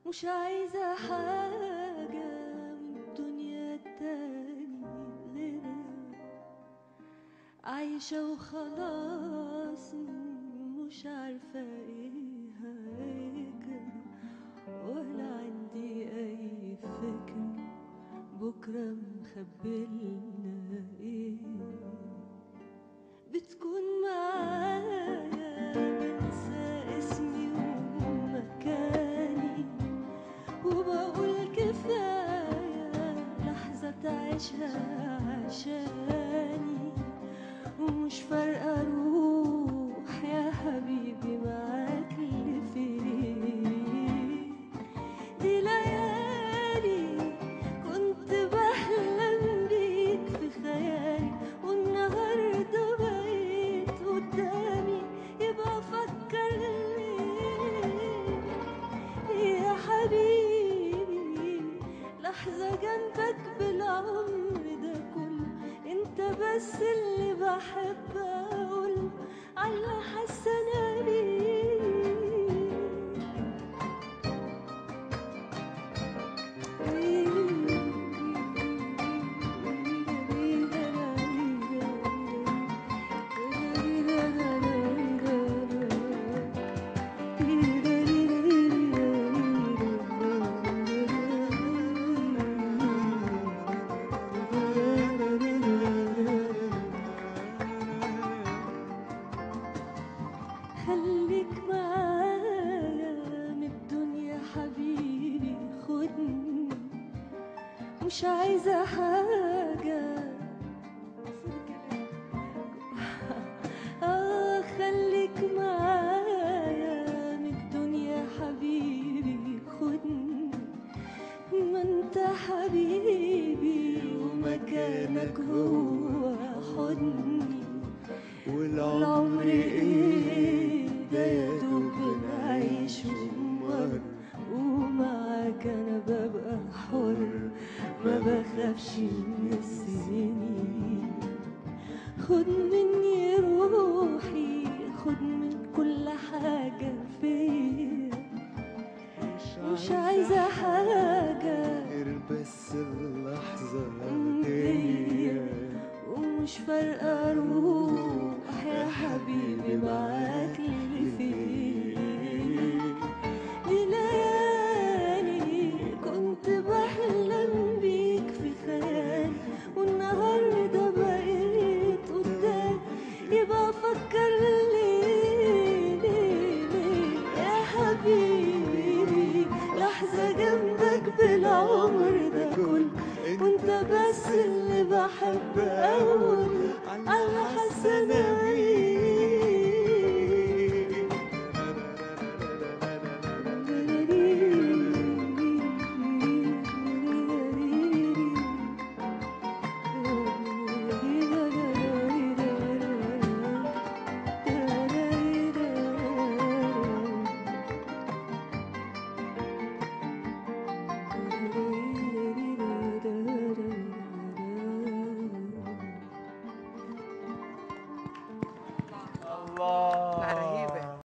مش عايزة حاجة من الدنيا التاني غيرها عايشة وخلاص مش عارفة ايه هيجرى ولا عندي اي فكرة بكرة مخبلنا ايه بتكون معايا بنسى اسمي ومكاني وبقول كفاية لحظة تعيشها عشاني ومش فارقة اروح يا حبيبي معاك لفين دي ليالي كنت بحلم بيك في خيالي والنهارده بقيت قدامي يبقى فكر ليه يا حبيبي لحظة جنبك بالعمر ده كله انت بس اللي بحب اقول على حاسة انا بيه خليك معايا من الدنيا حبيبي خدني مش عايزة حاجة آه خليك معايا من الدنيا حبيبي خدني ما انت حبيبي ومكانك هو حضني العمر ايه ده يا دوب نعيش ومر ومعاك انا ببقى حر ما بخافش من السنين خد مني روحي خد من كل حاجة فيا مش عايزة حاجة غير بس اللحظة دي دي ومش فارقة اروح يا حبيبي معاك لفين دي ليالي كنت بحلم بيك في خيالي والنهارده بقيت قدام يبقى فكر ليه ليه ليه يا حبيبي لحظة جنبك بالعمر ده كله وانت بس اللي بحب اقول